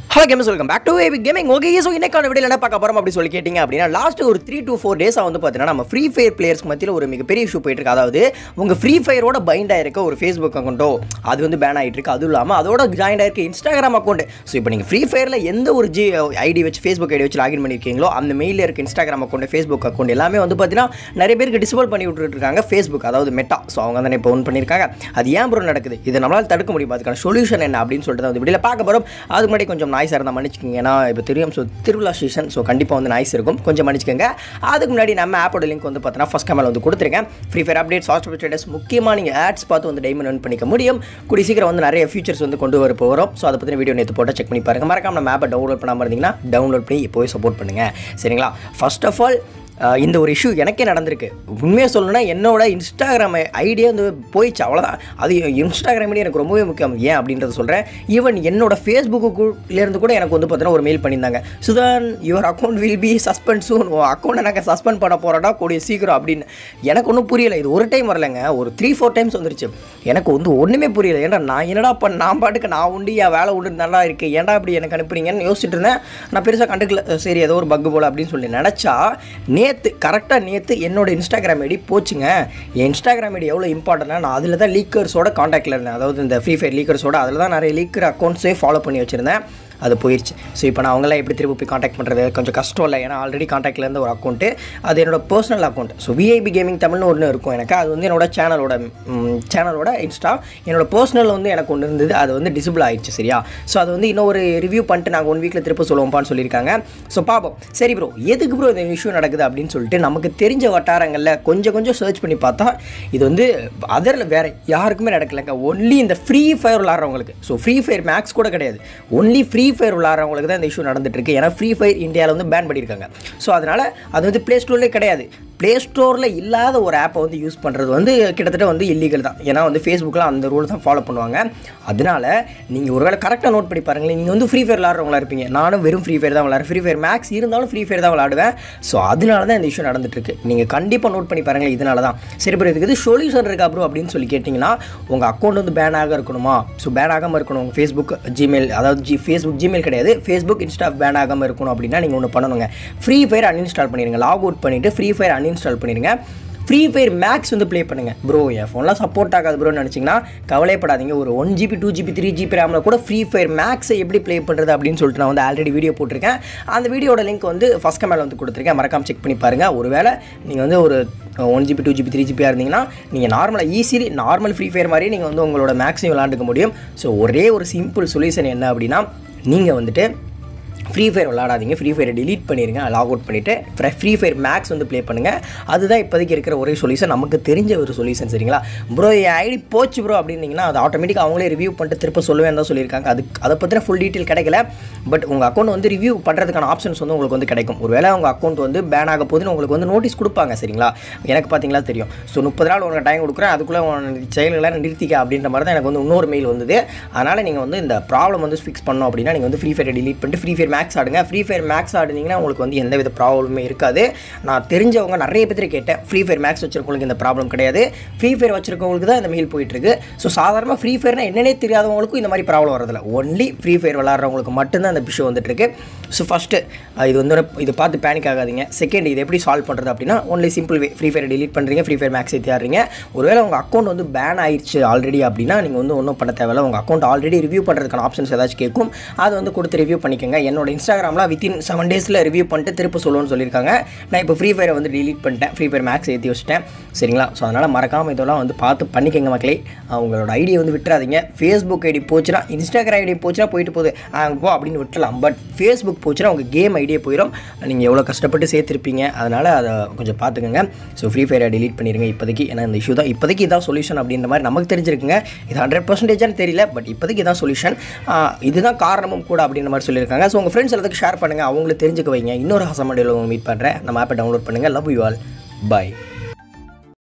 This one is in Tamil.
hello gamers welcome back to AB gaming okay so இன்னைக்கான வீடியோ என்ன பார்க்க போகிறோம் அப்படி சொல்லி கேட்டிங்க அப்படின்னா லாஸ்ட் ஒரு த்ரீ to ஃபோர் டேஸாக வந்து பார்த்தீங்கன்னா நம்ம ஃப்ரீ ஃபயர் பிளேயர்ஸ்க்கு மத்தியில் ஒரு மிகப்பெரிய இஷ்யூ போயிட்டு இருக்கு அதாவது உங்கள் ஃப்ரீ ஃபயரோட பைண்ட் ஆயிருக்க ஒரு ஃபேஸ்புக் அக்கௌண்ட்டோ அது வந்து பேன் ஆகிட்டு இருக்கு அதுவும் இல்லாமல் அதோட ஜாயின் ஆயிருக்க இன்ஸ்டாகிராம் அக்கௌண்ட் ஸோ இப்போ நீங்கள் ஃப்ரீ ஃபயரில் எந்த ஒரு ஜி ஐடி வச்சு ஃபேஸ்புக் ஐடி வச்சு லாகின் பண்ணியிருக்கீங்களோ அந்த மெயிலில் இருக்க இன்ஸ்டாகிராம் அக்கௌண்ட் ஃபேஸ்புக் அக்கௌண்ட் எல்லாமே வந்து பார்த்தீங்கன்னா நிறைய பேருக்கு டிசபிள் பண்ணி விட்டுட்டு இருக்காங்க ஃபேஸ்புக் அதாவது மெட்டா ஸோ அவங்க தானே இப்போ ஒன் பண்ணியிருக்காங்க அது ஏன் ப்ரோ நடக்குது இதை நம்மளால் தடுக்க முடியும் அதுக்கான சொல்யூஷன் என்ன அப்படின்னு சொல்லிட்டு தான் வந்து வீடியோவில் பார்க்க போகிறோம் அதுக்கு முன்னாடி கொஞ்சம் நாய்ஸாக இருந்தால் மன்னிச்சுக்கோங்க ஏன்னா இப்போ தெரியும் ஸோ திருவிழா சீசன் ஸோ கண்டிப்பாக வந்து நாய்ஸ் இருக்கும் கொஞ்சம் மன்னிச்சுக்கோங்க அதுக்கு முன்னாடி நம்ம ஆப்போட லிங்க் வந்து பார்த்தீங்கன்னா ஃபஸ்ட் கமல் வந்து கொடுத்துருக்கேன் Free Fire updates hostel status முக்கியமாக நீங்கள் ஆட்ஸ் பார்த்து வந்து டைமண்ட் earn பண்ணிக்க முடியும் கூடிய சீக்கிரம் வந்து நிறைய ஃபீச்சர்ஸ் வந்து கொண்டு வர போகிறோம் ஸோ அதை பற்றின வீடியோ நேற்று போட்டு செக் பண்ணி பாருங்க மறக்காம நம்ம ஆப்பை டவுன்லோட் பண்ணாமல் இருந்தீங்கன்னா டவுன்லோட் பண்ணி இப்போவே சப்போர்ட் பண்ணுங்கள் சரிங்களா ஃபர்ஸ்ட் ஆஃப் ஆல் அஹ் இந்த ஒரு இஷ்யூ எனக்கே நடந்திருக்கு உண்மையாக சொல்லணும்னா என்னோட இன்ஸ்டாகிராம் ஐடியா வந்து போயிடுச்சு அவ்வளோதான் அது இன்ஸ்டாகிராம் ஐடி எனக்கு ரொம்பவே முக்கியம் ஏன் அப்படின்றத சொல்கிறேன் ஈவன் என்னோட ஃபேஸ்புக்குலேருந்து கூட எனக்கு வந்து பார்த்தீங்கன்னா ஒரு மெயில் பண்ணியிருந்தாங்க சுதான் your account will be suspend soon உன் அக்கௌண்ட்டை நாங்கள் சஸ்பெண்ட் பண்ண போகிறோம்டா கூடிய சீக்கிரம் அப்படின்னு எனக்கு ஒன்றும் புரியல இது ஒரு டைம் வரலைங்க ஒரு த்ரீ ஃபோர் டைம்ஸ் வந்துருச்சு எனக்கு வந்து ஒன்றுமே புரியல ஏன்டா நான் என்னடா பண்ண நான் பாட்டுக்கு நான் உண்டு என் வேலை உண்டு நல்லா இருக்குது ஏன்டா இப்படி எனக்கு அனுப்புறீங்கன்னு யோசிச்சுட்டு இருந்தேன் நான் பெருசாக கண்டுக்கல சரி ஏதோ ஒரு பக்கு போல அப்படின்னு சொல்லி நினச்சா நேற்று கரெக்டாக நேற்று என்னோட இன்ஸ்டாகிராம் ஐடி போச்சுங்க என் இன்ஸ்டாகிராம் ஐடி எவ்வளோ இம்பார்ட்டன்ட்னா நான் அதில் தான் லீக்கர்ஸோட காண்டாக்டில் இருந்தேன் அதாவது இந்த ஃப்ரீ ஃபயர் லீக்கர்ஸோட அதில் தான் நிறைய லீக்கர் அக்கௌண்ட்ஸே ஃபாலோ பண்ணி வச்சுருந்தேன் அது போயிடுச்சு ஸோ இப்போ நான் அவங்களாம் எப்படி திரும்ப போய் காண்டாக்ட் பண்ணுறது கொஞ்சம் கஷ்டம் இல்லை ஏன்னா ஆல்ரெடி காண்டாக்டில் இருந்த ஒரு அக்கௌண்ட்டு அது என்னோட personal account so VIP gaming தமிழ்னு ஒன்று இருக்கும் எனக்கு அது வந்து என்னோட சேனலோட சேனலோட இன்ஸ்டா என்னோட பர்சனல் வந்து எனக்கு ஒன்று இருந்தது அது வந்து டிசபிள் ஆயிடுச்சு சரியா ஸோ அது வந்து இன்னும் ஒரு ரிவ்யூ பண்ணிட்டு நாங்கள் ஒன் வீக்கில் திரும்ப சொல்லுவோம்ப்பான்னு சொல்லியிருக்காங்க ஸோ பார்ப்போம் சரி ப்ரோ எதுக்கு ப்ரோ இந்த இஷ்யூ நடக்குது அப்படின்னு சொல்லிட்டு நமக்கு தெரிஞ்ச வட்டாரங்களில் கொஞ்சம் கொஞ்சம் சர்ச் பண்ணி பார்த்தா இது வந்து அதரில் வேறு யாருக்குமே நடக்கலைங்க ஒன்லி இந்த ஃப்ரீ ஃபயர் விளாட்றவங்களுக்கு ஸோ ஃப்ரீ ஃபயர் மேக்ஸ் கூட கிடையாது ஒன்லி ஃப்ரீ ஃபயர் விளாட்றவங்களுக்கு தான் இந்த இஷ்யூ நடந்துட்டு இருக்கு ஏன்னா ஃப்ரீ ஃபயர் இந்தியாவில் வந்து பேன் பண்ணியிருக்காங்க ஸோ அதனால் அது வந்து ப்ளே ஸ்டோர்லேயே கிடையாது ப்ளே ஸ்டோரில் இல்லாத ஒரு ஆப்பை வந்து யூஸ் பண்ணுறது வந்து கிட்டத்தட்ட வந்து இல்லீகல் தான் ஏன்னா வந்து ஃபேஸ்புக்கில் அந்த ரூல் தான் ஃபாலோ பண்ணுவாங்க அதனால நீங்கள் ஒருவேளை கரெக்டாக நோட் பண்ணி பாருங்களேன் நீங்கள் வந்து ஃப்ரீ ஃபயர் விளாட்றவங்களா இருப்பீங்க நானும் வெறும் ஃப்ரீ ஃபயர் தான் விளாட்றேன் ஃப்ரீ ஃபயர் மேக்ஸ் இருந்தாலும் ஃப்ரீ ஃபயர் தான் விளாடுவேன் ஸோ அதனால தான் இந்த இஷ்யூ நடந்துட்டுருக்கு நீங்கள் கண்டிப்பாக நோட் பண்ணி பாருங்களேன் இதனால தான் சரி ப்ரோ இதுக்கு இது சொல்யூஷன் இருக்கா ப்ரோ அப்படின்னு சொல்லி கேட்டிங்கன்னா உங்கள் அக்கௌண்ட் வந்து பேன் ஆக இருக்கணுமா ஸோ பேன் ஆகாமல் இருக்கணும் உங்கள் ஃபேஸ்புக் ஜிமெயில் அதாவது ஜி ஃபேஸ்புக் ஜிமெயில் கிடையாது ஃபேஸ்புக் இன்ஸ்டா பேன் ஆகாமல் இருக்கணும் அப்படின்னா நீங்கள் ஒன்று பண்ணணுங்க ஃப்ரீ ஃபயர் அன்இன்ஸ்டால் பண்ணிடுங்க லாக் அவுட் பண்ணிவிட்டு ஃப்ரீ ஃபயர் அன்இன்ஸ்டால் பண்ணிடுங்க ஃப்ரீ ஃபயர் மேக்ஸ் வந்து ப்ளே பண்ணுங்கள் ப்ரோ என் ஃபோன்லாம் சப்போர்ட் ஆகாது ப்ரோன்னு நினச்சிங்கன்னா கவலைப்படாதீங்க ஒரு one GB two GB three GB ரேமில் கூட ஃப்ரீ ஃபயர் மேக்ஸை எப்படி ப்ளே பண்ணுறது அப்படின்னு சொல்லிட்டு நான் வந்து ஆல்ரெடி வீடியோ போட்டிருக்கேன் அந்த வீடியோட லிங்க் வந்து ஃபஸ்ட் கமெண்ட் வந்து கொடுத்துருக்கேன் மறக்காம செக் பண்ணி பாருங்கள் ஒருவேளை நீங்கள் வந்து ஒரு ஒன் ஜிபி டூ ஜிபி த்ரீ ஜிபியாக இருந்தீங்கன்னா நீங்கள் நார்மலாக ஈஸிலி நார்மல் ஃப்ரீ ஃபயர் மாதிரி நீங்கள் வந்து உங்களோட மேக்ஸையும் விளாண்டுக்க முடியும் ஸோ ஒரே ஒரு சிம்பிள் சொல்யூஷன் என்ன அப்படின்னா நீங்கள் வந்துட்டு ஃப்ரீ ஃபயர் விளாடாதீங்க ஃப்ரீ ஃபயரை delete பண்ணிடுங்க லாக் அவுட் பண்ணிவிட்டு ஃப்ரீ ஃபயர் மேக்ஸ் வந்து ப்ளே பண்ணுங்கள் அதுதான் இப்போதைக்கு இருக்கிற ஒரே சொல்யூஷன் நமக்கு தெரிஞ்ச ஒரு சொல்யூஷன் சரிங்களா ப்ரோ என் ஐடி போச்சு ப்ரோ அப்படின்னீங்கன்னா அது ஆட்டோமேட்டிக்காக அவங்களே ரிவ்யூ பண்ணிட்டு திருப்ப சொல்லுவேன் தான் சொல்லியிருக்காங்க அது அதை பற்றின ஃபுல் டீட்டெயில் கிடைக்கல பட் உங்கள் அக்கௌண்ட் வந்து ரிவ்யூ பண்ணுறதுக்கான ஆப்ஷன்ஸ் வந்து உங்களுக்கு வந்து கிடைக்கும் ஒருவேளை உங்கள் அக்கௌண்ட் வந்து பேன் ஆக போகுதுன்னு உங்களுக்கு வந்து நோட்டீஸ் கொடுப்பாங்க சரிங்களா எனக்கு பார்த்தீங்களா தெரியும் ஸோ முப்பது நாள் உங்களுக்கு டைம் கொடுக்குறேன் அதுக்குள்ளே செயல்களை நிறுத்திக்க அப்படின்ற மாதிரி தான் எனக்கு வந்து இன்னொரு மெயில் வந்தது அதனால் நீங்கள் வந்து இந்த ப்ராப்ளம் வந்து ஃபிக்ஸ் பண்ணோம் அப்படின்னா நீங்கள் வந்து ஃப்ரீ ஃபயரை delete பண்ணிட்டு ஃப்ரீ ஃபயர் மேக்ஸ் ஆடுங்க ஃப்ரீ ஃபயர் மேக்ஸ் ஆடுனீங்கன்னா உங்களுக்கு வந்து எந்த வித ப்ராப்ளமே இருக்காது நான் தெரிஞ்சவங்க நிறைய பேர் கேட்டேன் ஃப்ரீ ஃபயர் மேக்ஸ் வச்சிருக்கவங்களுக்கு இந்த ப்ராப்ளம் கிடையாது ஃப்ரீ ஃபயர் வச்சிருக்கவங்களுக்கு தான் இந்த மெயில் போயிட்டுருக்கு ஸோ சாதாரணமாக ஃப்ரீ ஃபயர்னா என்னன்னே தெரியாதவங்களுக்கும் இந்த மாதிரி ப்ராப்ளம் வரதில்ல ஒன்லி ஃப்ரீ ஃபயர் விளாட்றவங்களுக்கு மட்டும்தான் இந்த விஷயம் வந்துட்டுருக்கு ஸோ ஃபஸ்ட்டு இது வந்து இது பார்த்து பேனிக் ஆகாதீங்க செகண்ட் இது எப்படி சால்வ் பண்ணுறது அப்படின்னா only simple way Free Fire delete பண்ணுறீங்க ஃப்ரீ ஃபயர் மேக்ஸ் ஏற்றிடுறீங்க ஒருவேளை உங்கள் அக்கௌண்ட் வந்து பேன் ஆயிடுச்சு ஆல்ரெடி அப்படின்னா நீங்கள் வந்து ஒன்றும் பண்ண தேவையில்ல உங்கள் அக்கௌண்ட் ஆல்ரெடி ரிவ்யூ பண்ணுறதுக்கான ஆப்ஷன்ஸ் ஏதாச்சும் கேட்கும் அதை வந்து கொடுத்து ரிவ்யூ பண்ணிக்கோங்க என்னோட இன்ஸ்டாகிராமில் வித்தின் செவன் டேஸில் ரிவ்யூ பண்ணிட்டு திருப்ப சொல்லுவோம்னு சொல்லியிருக்காங்க நான் இப்போ ஃப்ரீ ஃபயரை வந்து delete பண்ணிட்டேன் ஃப்ரீ ஃபயர் மேக்ஸ் ஏற்றி வச்சிட்டேன் சரிங்களா ஸோ அதனால் மறக்காமல் இதெல்லாம் வந்து பார்த்து பண்ணிக்கோங்க மக்களே அவங்களோட ஐடியை வந்து விட்டுறாதீங்க ஃபேஸ்புக் ஐடி போச்சுன்னா இன்ஸ்டாகிராம் ஐடி போச்சுன்னா போயிட்டு போகுது அங்கே போ அப்படின்னு விட்டுலாம் பட் ஃபேஸ்புக் போச்சுன்னா உங்கள் கேம் ஐடியே போயிடும் நீங்கள் எவ்வளோ கஷ்டப்பட்டு சேர்த்துருப்பீங்க அதனால் அதை கொஞ்சம் பார்த்துக்கோங்க ஸோ ஃப்ரீ ஃபயரை delete பண்ணிடுங்க இப்போதைக்கு ஏன்னா இந்த இஷ்யூ தான் இப்போதைக்கு இதான் சொல்யூஷன் அப்படின்ற மாதிரி நமக்கு தெரிஞ்சிருக்குங்க இது ஹண்ட்ரட் பர்சன்டேஜான்னு தெரியல பட் இப்போதைக்கு இதான் சொல்யூஷன் இதுதான் காரணமும் கூட அப்படின்ற மாதிரி சொல்லியிருக்காங்க ஸோ உங்கள் ஃப்ரெண்ட்ஸ் எல்லாத்துக்கும் ஷேர் பண்ணுங்கள் அவங்களுக்கு தெரிஞ்சுக்க வைங்க இன்னொரு ஹசமண்டியில் மீட் பண்ணுறேன் நம்ம ஆப்பை டவுன்லோட் பண்ணுங்கள் லவ் யூ ஆல் பை